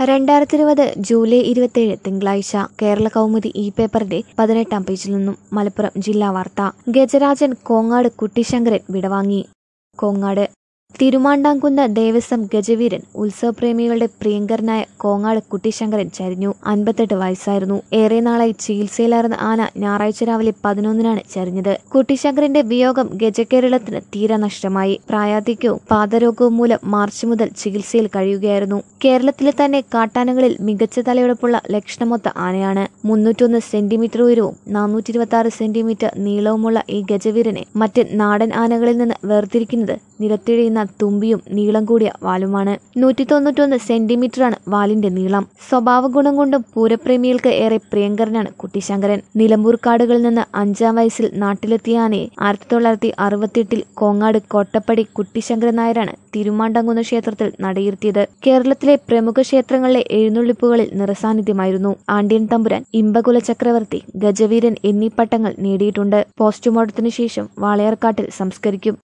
രണ്ടായിരത്തി ഇരുപത് ജൂലൈ ഇരുപത്തിയേഴ് തിങ്കളാഴ്ച കേരള കൗമുദി ഇ പേപ്പറിന്റെ പതിനെട്ടാം പേജിൽ നിന്നും മലപ്പുറം ജില്ലാ വാർത്ത ഗജരാജൻ കോങ്ങാട് കുട്ടിശങ്കരൻ വിടവാങ്ങി കോങ്ങാട് തിരുമാണ്ടാംകുന്ന് ദേവസ്വം ഗജവീരൻ ഉത്സവപ്രേമികളുടെ പ്രിയങ്കരനായ കോങ്ങാട് കുട്ടിശങ്കരൻ ചരിഞ്ഞു അൻപത്തെട്ട് വയസ്സായിരുന്നു ഏറെ നാളായി ചികിത്സയിലായിരുന്ന ആന ഞായറാഴ്ച രാവിലെ പതിനൊന്നിനാണ് ചരിഞ്ഞത് കുട്ടിശങ്കരന്റെ വിയോഗം ഗജകേരളത്തിന് തീരെ നഷ്ടമായി പ്രായാധിക്യവും പാദരോഗവും മൂലം മാർച്ച് മുതൽ ചികിത്സയിൽ കഴിയുകയായിരുന്നു കേരളത്തിലെ തന്നെ കാട്ടാനകളിൽ മികച്ച തലയെടുപ്പുള്ള ലക്ഷണമൊത്ത ആനയാണ് മുന്നൂറ്റൊന്ന് സെന്റിമീറ്റർ ഉയരവും നാനൂറ്റി ഇരുപത്തി ആറ് സെന്റിമീറ്റർ നീളവുമുള്ള ഈ ഗജവീരനെ മറ്റ് നാടൻ ആനകളിൽ നിന്ന് വേർതിരിക്കുന്നത് നിരത്തിഴിയുന്ന തുമ്പിയും നീളം കൂടിയ വാലുമാണ് നൂറ്റി തൊണ്ണൂറ്റൊന്ന് സെന്റിമീറ്ററാണ് വാലിന്റെ നീളം സ്വഭാവ ഗുണം കൊണ്ടും പൂരപ്രേമികൾക്ക് ഏറെ പ്രിയങ്കരനാണ് കുട്ടിശങ്കരൻ നിലമ്പൂർ കാടുകളിൽ നിന്ന് അഞ്ചാം വയസ്സിൽ നാട്ടിലെത്തിയ ആനയെ ആയിരത്തി തൊള്ളായിരത്തി അറുപത്തിയെട്ടിൽ കോങ്ങാട് കോട്ടപ്പടി കുട്ടിശങ്കരൻ നായരാണ് തിരുമാണ്ടങ്കുന്ന് ക്ഷേത്രത്തിൽ നടയിരുത്തിയത് കേരളത്തിലെ പ്രമുഖ ക്ഷേത്രങ്ങളിലെ എഴുന്നള്ളിപ്പുകളിൽ നിറസാന്നിധ്യമായിരുന്നു ആണ്ട്യൻ തമ്പുരാൻ ഇമ്പകുല ചക്രവർത്തി ഗജവീരൻ എന്നീ പട്ടങ്ങൾ നേടിയിട്ടുണ്ട് പോസ്റ്റ്മോർട്ടത്തിനു ശേഷം വാളയാർക്കാട്ടിൽ സംസ്കരിക്കും